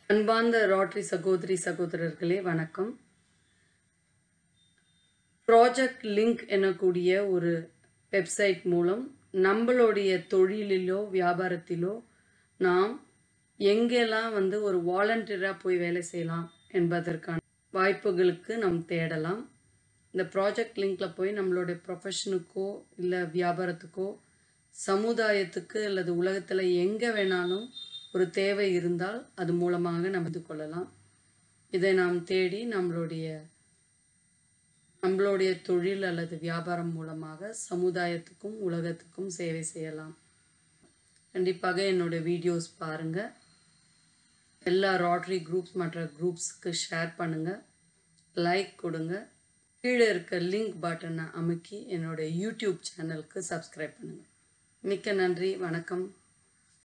அன்பார்ந்த ரோட்டரி சகோதரி சகோதரர்களே வணக்கம் ப்ராஜெக்ட் லிங்க் எனக்கூடிய ஒரு வெப்சைட் மூலம் நம்மளுடைய தொழிலிலோ வியாபாரத்திலோ நாம் எங்கெல்லாம் வந்து ஒரு வாலண்டியராக போய் வேலை செய்யலாம் என்பதற்கான வாய்ப்புகளுக்கு நாம் தேடலாம் இந்த ப்ராஜெக்ட் லிங்க்கில் போய் நம்மளுடைய ப்ரொஃபஷனுக்கோ இல்லை வியாபாரத்துக்கோ சமுதாயத்துக்கு அல்லது உலகத்தில் எங்கே வேணாலும் ஒரு தேவை இருந்தால் அது மூலமாக நம்ம இது கொள்ளலாம் இதை நாம் தேடி நம்மளுடைய நம்மளுடைய தொழில் அல்லது வியாபாரம் மூலமாக சமுதாயத்துக்கும் உலகத்துக்கும் சேவை செய்யலாம் கண்டிப்பாக என்னோட வீடியோஸ் பாருங்கள் எல்லா ரோட்டரி குரூப்ஸ் மற்ற குரூப்ஸ்க்கு ஷேர் பண்ணுங்கள் லைக் கொடுங்க கீழே இருக்க லிங்க் பட்டனை அமுக்கி என்னோட யூடியூப் சேனலுக்கு சப்ஸ்கிரைப் பண்ணுங்கள் மிக்க நன்றி வணக்கம்